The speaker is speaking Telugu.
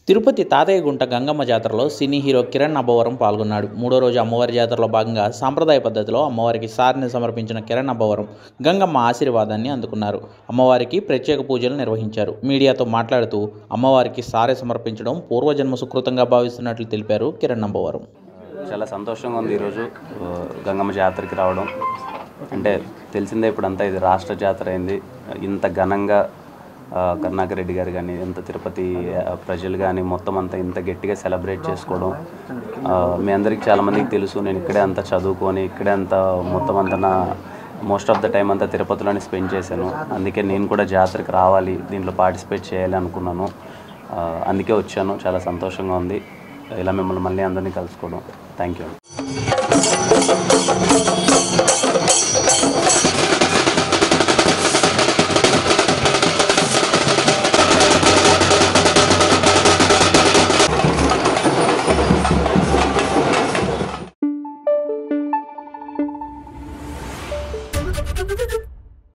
తిరుపతి తాతయ్యగుంట గంగమ్మ జాతరలో సినీ హీరో కిరణ్ అబ్బవరం పాల్గొన్నాడు మూడో రోజు అమ్మవారి జాతరలో భాగంగా సాంప్రదాయ పద్ధతిలో అమ్మవారికి సారిని సమర్పించిన కిరణ్ అబ్బవరం గంగమ్మ ఆశీర్వాదాన్ని అందుకున్నారు అమ్మవారికి ప్రత్యేక పూజలు నిర్వహించారు మీడియాతో మాట్లాడుతూ అమ్మవారికి సారె సమర్పించడం పూర్వజన్మ సుకృతంగా భావిస్తున్నట్లు తెలిపారు కిరణ్ అబ్బవరం చాలా సంతోషంగా ఉంది ఈరోజు ఆ, గంగమ్మ జాతరకి రావడం అంటే తెలిసిందే ఇప్పుడంతా ఇది రాష్ట్ర జాతర అయింది ఇంత ఘనంగా ఆ, కరుణాకర్ రెడ్డి గారు కానీ ఇంత తిరుపతి ఆ, ప్రజలు కానీ మొత్తం అంతా ఇంత గట్టిగా సెలబ్రేట్ చేసుకోవడం ఆ, మీ అందరికీ చాలామందికి తెలుసు నేను ఇక్కడే అంతా చదువుకొని ఇక్కడే అంతా మొత్తం అంతా నా మోస్ట్ ఆఫ్ ద టైం అంతా తిరుపతిలోనే స్పెండ్ చేశాను అందుకే నేను కూడా జాతరకి రావాలి దీంట్లో పార్టిసిపేట్ చేయాలి అనుకున్నాను ఆ, అందుకే వచ్చాను చాలా సంతోషంగా ఉంది ఇలా మిమ్మల్ని మళ్ళీ అందరినీ కలుసుకోవడం థ్యాంక్ యూ Thank you.